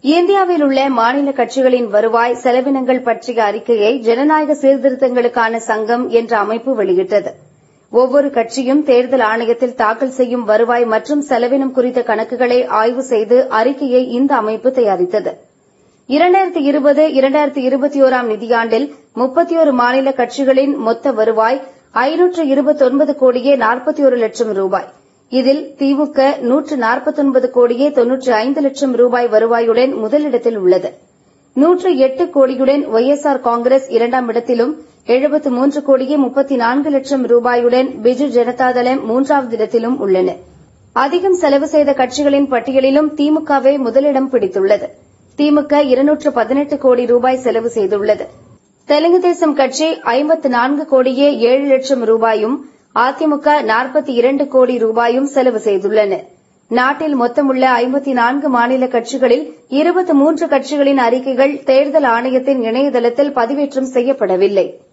இந்தியாவில் உள்ள மாநில கட்சிகளின் வருவாய் செலவினங்கள் பற்றிய அறிக்கையை ஜனநாயக சீர்திருத்தங்களுக்கான சங்கம் என்ற அமைப்பு வெளியிட்டது ஒவ்வொரு கட்சியும் தேர்தல் ஆணையத்தில் தாக்கல் செய்யும் வருவாய் மற்றும் செலவினம் குறித்த கணக்குகளை ஆய்வு செய்து அறிக்கையை இந்த அமைப்பு தயாரித்தது இரண்டாயிரத்தி இருபது இரண்டாயிரத்தி இருபத்தி ஓராம் நிதியாண்டில் முப்பத்தி ஒரு மாநில கட்சிகளின் மொத்த வருவாய் ஐநூற்று இருபத்தொன்பது கோடியே நாற்பத்தி ஒரு லட்சம் ரூபாய் இதில் திமுக நூற்று நாற்பத்தொன்பது கோடியே தொன்னூற்றி ஐந்து லட்சம் ரூபாய் வருவாயுடன் முதலிடத்தில் உள்ளது நூற்று எட்டு கோடியுடன் ஒய் எஸ் ஆர் காங்கிரஸ் இரண்டாம் இடத்திலும் எழுபத்து மூன்று கோடியே முப்பத்தி நான்கு லட்சம் ரூபாயுடன் பிஜு ஜனதாதளம் மூன்றாவது இடத்திலும் உள்ளன அதிகம் செலவு செய்த கட்சிகளின் பட்டியலிலும் திமுகவே முதலிடம் பிடித்துள்ளது திமுக இருநூற்று பதினெட்டு கோடி ரூபாய் செலவு செய்துள்ளது தெலுங்கு தேசம் கட்சி ஐம்பத்து நான்கு கோடியே ஏழு லட்சம் ரூபாயும் அதிமுக நாற்பத்தி இரண்டு கோடி ரூபாயும் செலவு செய்துள்ளன நாட்டில் மொத்தமுள்ள ஐம்பத்தி நான்கு மாநில கட்சிகளில் இருபத்தி மூன்று கட்சிகளின் அறிக்கைகள் தேர்தல் ஆணையத்தின் இணையதளத்தில் பதிவேற்றம் செய்யப்படவில்லை